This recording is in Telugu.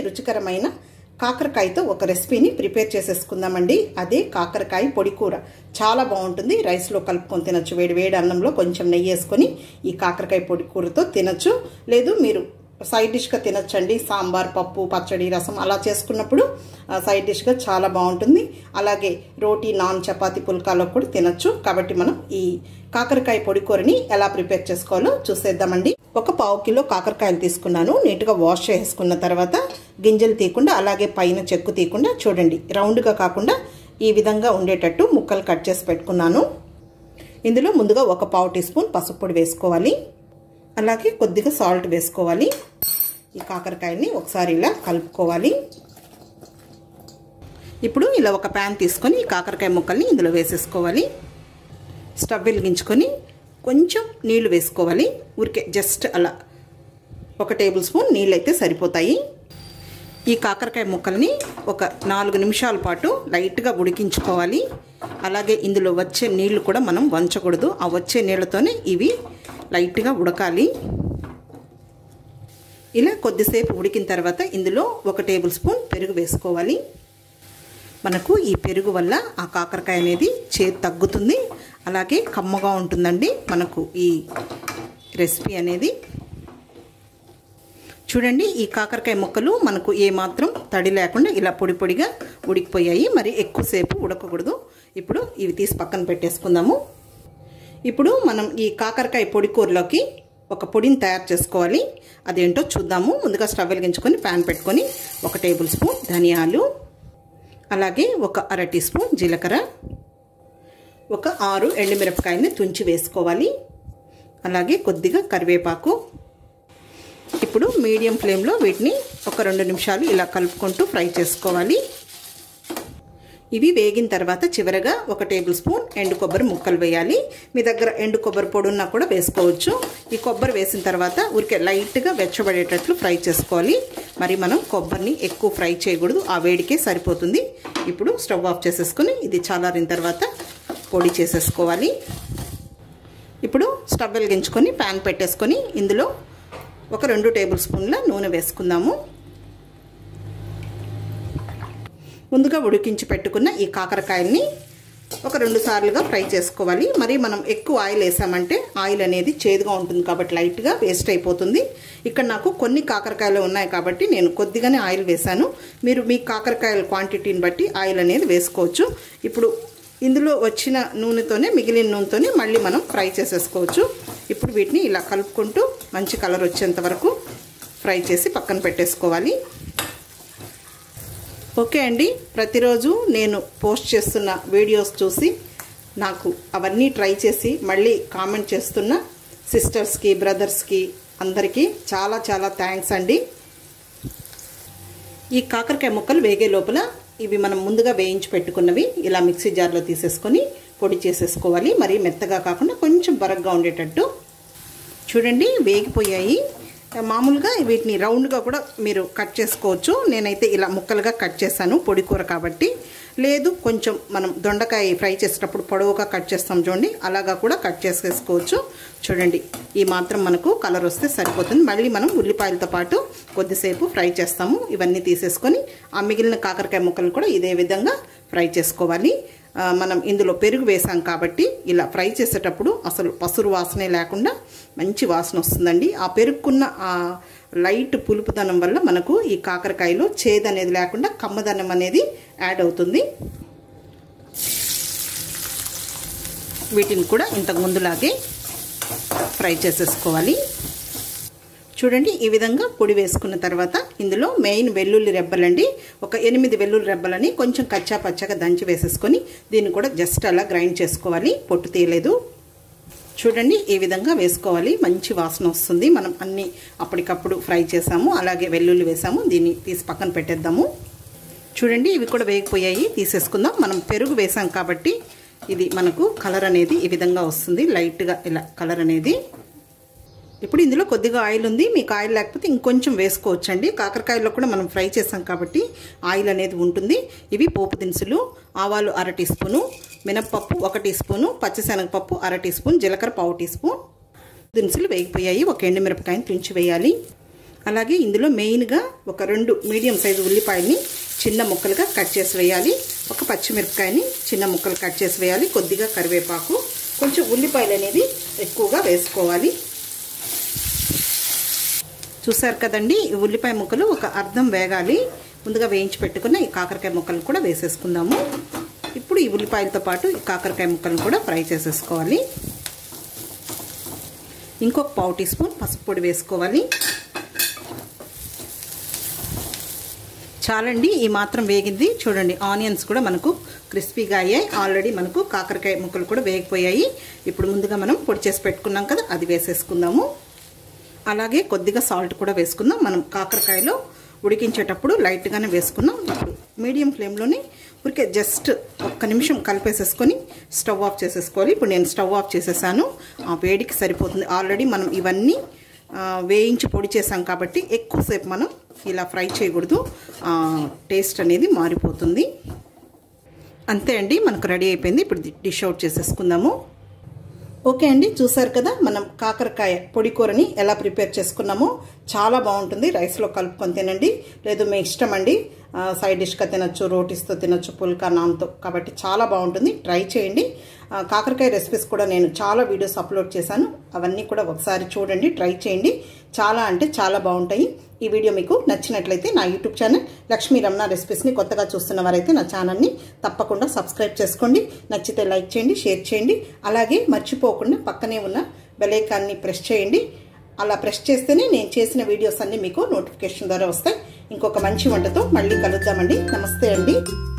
రుచికరమైన కాకరకాయతో ఒక రెసిపీని ప్రిపేర్ చేసేసుకుందామండి అదే కాకరకాయ పొడి కూర చాలా బాగుంటుంది రైస్లో కలుపుకొని తినొచ్చు వేడి వేడి అన్నంలో కొంచెం నెయ్యి వేసుకొని ఈ కాకరకాయ పొడి కూరతో తినొచ్చు లేదు మీరు సైడ్ డిష్గా తినొచ్చండి సాంబార్ పప్పు పచ్చడి రసం అలా చేసుకున్నప్పుడు సైడ్ డిష్గా చాలా బాగుంటుంది అలాగే రోటీ నాన్ చపాతీ పుల్కాలో కూడా తినొచ్చు కాబట్టి మనం ఈ కాకరకాయ పొడి కూరని ఎలా ప్రిపేర్ చేసుకోవాలో చూసేద్దామండి ఒక పావు కిలో కాకరకాయలు తీసుకున్నాను నీట్గా వాష్ చేసుకున్న తర్వాత గింజలు తీయకుండా అలాగే పైన చెక్కు తీయకుండా చూడండి రౌండ్గా కాకుండా ఈ విధంగా ఉండేటట్టు ముక్కలు కట్ చేసి పెట్టుకున్నాను ఇందులో ముందుగా ఒక పావు టీ స్పూన్ పసుపు పొడి వేసుకోవాలి అలాగే కొద్దిగా సాల్ట్ వేసుకోవాలి ఈ కాకరకాయని ఒకసారి ఇలా కలుపుకోవాలి ఇప్పుడు ఇలా ఒక ప్యాన్ తీసుకొని ఈ కాకరకాయ ముక్కల్ని ఇందులో వేసేసుకోవాలి స్టవ్ వెలిగించుకొని కొంచెం నీళ్లు వేసుకోవాలి ఊరికే జస్ట్ అలా ఒక టేబుల్ స్పూన్ నీళ్ళు అయితే సరిపోతాయి ఈ కాకరకాయ ముక్కల్ని ఒక నాలుగు నిమిషాల పాటు లైట్గా ఉడికించుకోవాలి అలాగే ఇందులో వచ్చే నీళ్లు కూడా మనం వంచకూడదు ఆ వచ్చే నీళ్ళతోనే ఇవి లైట్గా ఉడకాలి ఇలా కొద్దిసేపు ఉడికిన తర్వాత ఇందులో ఒక టేబుల్ స్పూన్ పెరుగు వేసుకోవాలి మనకు ఈ పెరుగు వల్ల ఆ కాకరకాయ అనేది చేతి తగ్గుతుంది అలాగే కమ్మగా ఉంటుందండి మనకు ఈ రెసిపీ అనేది చూడండి ఈ కాకరకాయ ముక్కలు మనకు ఏమాత్రం తడి లేకుండా ఇలా పొడి పొడిగా ఉడికిపోయాయి మరి ఎక్కువసేపు ఉడకకూడదు ఇప్పుడు ఇవి తీసి పక్కన పెట్టేసుకుందాము ఇప్పుడు మనం ఈ కాకరకాయ పొడి కూరలోకి ఒక పొడిని తయారు చేసుకోవాలి అదేంటో చూద్దాము ముందుగా స్టవ్ వెలిగించుకొని ప్యాన్ పెట్టుకొని ఒక టేబుల్ స్పూన్ ధనియాలు అలాగే ఒక అర టీ స్పూన్ జీలకర్ర ఒక ఆరు ఎండుమిరపకాయని తుంచి వేసుకోవాలి అలాగే కొద్దిగా కరివేపాకు ఇప్పుడు మీడియం ఫ్లేమ్లో వీటిని ఒక రెండు నిమిషాలు ఇలా కలుపుకుంటూ ఫ్రై చేసుకోవాలి ఇవి వేగిన తర్వాత చివరగా ఒక టేబుల్ స్పూన్ ఎండు కొబ్బరి ముక్కలు వేయాలి మీ దగ్గర ఎండు కొబ్బరి పొడి ఉన్నా కూడా వేసుకోవచ్చు ఈ కొబ్బరి వేసిన తర్వాత ఊరికే లైట్గా వెచ్చబడేటట్లు ఫ్రై చేసుకోవాలి మరి మనం కొబ్బరిని ఎక్కువ ఫ్రై చేయకూడదు ఆ వేడికే సరిపోతుంది ఇప్పుడు స్టవ్ ఆఫ్ చేసేసుకుని ఇది చల్లారిన తర్వాత పొడి చేసేసుకోవాలి ఇప్పుడు స్టవ్ వెలిగించుకొని ప్యాన్ పెట్టేసుకొని ఇందులో ఒక రెండు టేబుల్ స్పూన్ల నూనె వేసుకుందాము ముందుగా ఉడికించి పెట్టుకున్న ఈ కాకరకాయల్ని ఒక రెండు సార్లుగా ఫ్రై చేసుకోవాలి మరి మనం ఎక్కువ ఆయిల్ వేసామంటే ఆయిల్ అనేది చేదుగా ఉంటుంది కాబట్టి లైట్గా వేస్ట్ అయిపోతుంది ఇక్కడ నాకు కొన్ని కాకరకాయలు ఉన్నాయి కాబట్టి నేను కొద్దిగానే ఆయిల్ వేశాను మీరు మీ కాకరకాయల క్వాంటిటీని బట్టి ఆయిల్ అనేది వేసుకోవచ్చు ఇప్పుడు ఇందులో వచ్చిన నూనెతోనే మిగిలిన నూనెతోనే మళ్ళీ మనం ఫ్రై చేసేసుకోవచ్చు ఇప్పుడు వీటిని ఇలా కలుపుకుంటూ మంచి కలర్ వచ్చేంత వరకు ఫ్రై చేసి పక్కన పెట్టేసుకోవాలి ఓకే అండి ప్రతిరోజు నేను పోస్ట్ చేస్తున్న వీడియోస్ చూసి నాకు అవన్నీ ట్రై చేసి మళ్ళీ కామెంట్ చేస్తున్న సిస్టర్స్కి బ్రదర్స్కి అందరికీ చాలా చాలా థ్యాంక్స్ అండి ఈ కాకరకాయ ముక్కలు వేగే లోపల ఇవి మనం ముందుగా వేయించి పెట్టుకున్నవి ఇలా మిక్సీ జార్లో తీసేసుకొని పొడి చేసేసుకోవాలి మరి మెత్తగా కాకుండా కొంచెం బరగ్గా ఉండేటట్టు చూడండి వేగిపోయాయి మామూలుగా వీటిని రౌండ్గా కూడా మీరు కట్ చేసుకోవచ్చు నేనైతే ఇలా ముక్కలుగా కట్ చేశాను పొడి కూర కాబట్టి లేదు కొంచెం మనం దొండకాయ ఫ్రై చేసేటప్పుడు పొడవుగా కట్ చేస్తాం చూడండి అలాగా కూడా కట్ చేసేసుకోవచ్చు చూడండి ఈ మాత్రం మనకు కలర్ వస్తే సరిపోతుంది మళ్ళీ మనం ఉల్లిపాయలతో పాటు కొద్దిసేపు ఫ్రై చేస్తాము ఇవన్నీ తీసేసుకొని ఆ మిగిలిన కాకరకాయ ముక్కలు కూడా ఇదే విధంగా ఫ్రై చేసుకోవాలి మనం ఇందులో పెరుగు వేసాం కాబట్టి ఇలా ఫ్రై చేసేటప్పుడు అసలు పసురు వాసనే లేకుండా మంచి వాసన వస్తుందండి ఆ పెరుగుకున్న ఆ లైట్ పులుపుదనం వల్ల మనకు ఈ కాకరకాయలో చేదు అనేది లేకుండా కమ్మదనం అనేది యాడ్ అవుతుంది వీటిని కూడా ఇంతకు ముందులాగే ఫ్రై చేసేసుకోవాలి చూడండి ఈ విధంగా పొడి వేసుకున్న తర్వాత ఇందులో మెయిన్ వెల్లుల్లి రెబ్బలండి ఒక ఎనిమిది వెల్లుల్లి రెబ్బలని కొంచెం కచ్చా పచ్చగా దంచి వేసేసుకొని దీన్ని కూడా జస్ట్ అలా గ్రైండ్ చేసుకోవాలి పొట్టు తీయలేదు చూడండి ఈ విధంగా వేసుకోవాలి మంచి వాసన వస్తుంది మనం అన్ని అప్పటికప్పుడు ఫ్రై చేసాము అలాగే వెల్లుల్లి వేసాము దీన్ని తీసి పక్కన పెట్టేద్దాము చూడండి ఇవి కూడా వేగిపోయాయి తీసేసుకుందాం మనం పెరుగు వేసాం కాబట్టి ఇది మనకు కలర్ అనేది ఈ విధంగా వస్తుంది లైట్గా ఇలా కలర్ అనేది ఇప్పుడు ఇందులో కొద్దిగా ఆయిల్ ఉంది మీకు ఆయిల్ లేకపోతే ఇంకొంచెం వేసుకోవచ్చండి కాకరకాయలో కూడా మనం ఫ్రై చేసాం కాబట్టి ఆయిల్ అనేది ఉంటుంది ఇవి పోపు దినుసులు ఆవాలు అర టీ స్పూను మినప్పప్పు ఒక టీ స్పూను పచ్చిశనగపప్పు అర టీ స్పూన్ జీలకర్ర పావు టీ స్పూన్ దినుసులు వేగిపోయాయి ఒక ఎండుమిరపకాయని తుంచి వేయాలి అలాగే ఇందులో మెయిన్గా ఒక రెండు మీడియం సైజు ఉల్లిపాయల్ని చిన్న ముక్కలుగా కట్ చేసి వేయాలి ఒక పచ్చిమిరపకాయని చిన్న ముక్కలు కట్ చేసి వేయాలి కొద్దిగా కరివేపాకు కొంచెం ఉల్లిపాయలు అనేది ఎక్కువగా వేసుకోవాలి చూసారు కదండి ఈ ఉల్లిపాయ ముక్కలు ఒక అర్ధం వేగాలి ముందుగా వేయించి పెట్టుకున్న ఈ కాకరకాయ ముక్కలను కూడా వేసేసుకుందాము ఇప్పుడు ఈ ఉల్లిపాయలతో పాటు ఈ కాకరకాయ ముక్కలను కూడా ఫ్రై చేసేసుకోవాలి ఇంకొక పావు టీ స్పూన్ పసుపు పొడి వేసుకోవాలి చాలండి ఈ మాత్రం వేగింది చూడండి ఆనియన్స్ కూడా మనకు క్రిస్పీగా అయ్యాయి ఆల్రెడీ మనకు కాకరకాయ ముక్కలు కూడా వేగిపోయాయి ఇప్పుడు ముందుగా మనం పొడి చేసి పెట్టుకున్నాం కదా అది వేసేసుకుందాము అలాగే కొద్దిగా సాల్ట్ కూడా వేసుకుందాం మనం కాకరకాయలో ఉడికించేటప్పుడు లైట్గానే వేసుకున్నాం ఇప్పుడు మీడియం ఫ్లేమ్లోనే ఊరికే జస్ట్ ఒక్క నిమిషం కలిపేసేసుకొని స్టవ్ ఆఫ్ చేసేసుకోవాలి ఇప్పుడు నేను స్టవ్ ఆఫ్ చేసేసాను ఆ వేడికి సరిపోతుంది ఆల్రెడీ మనం ఇవన్నీ వేయించి పొడి చేసాం కాబట్టి ఎక్కువసేపు మనం ఇలా ఫ్రై చేయకూడదు టేస్ట్ అనేది మారిపోతుంది అంతే అండి మనకు రెడీ అయిపోయింది ఇప్పుడు డిష్ అవుట్ చేసేసుకుందాము ఓకే అండి చూసారు కదా మనం కాకరకాయ పొడి కూరని ఎలా ప్రిపేర్ చేసుకున్నామో చాలా బాగుంటుంది రైస్లో కలుపుకొని తినండి లేదు మీ ఇష్టం అండి సైడ్ డిష్గా తినొచ్చు రోటీస్తో తినొచ్చు పుల్కా నాన్తో కాబట్టి చాలా బాగుంటుంది ట్రై చేయండి కాకరకాయ రెసిపీస్ కూడా నేను చాలా వీడియోస్ అప్లోడ్ చేశాను అవన్నీ కూడా ఒకసారి చూడండి ట్రై చేయండి చాలా అంటే చాలా బాగుంటాయి ఈ వీడియో మీకు నచ్చినట్లయితే నా యూట్యూబ్ ఛానల్ లక్ష్మీ రమణ రెసిపీస్ని కొత్తగా చూస్తున్న వారైతే నా ఛానల్ని తప్పకుండా సబ్స్క్రైబ్ చేసుకోండి నచ్చితే లైక్ చేయండి షేర్ చేయండి అలాగే మర్చిపోకుండా పక్కనే ఉన్న బెలైకాన్ని ప్రెస్ చేయండి అలా ప్రెస్ చేస్తేనే నేను చేసిన వీడియోస్ అన్నీ మీకు నోటిఫికేషన్ ద్వారా వస్తాయి ఇంకొక మంచి వంటతో మళ్ళీ కలుద్దామండి నమస్తే అండి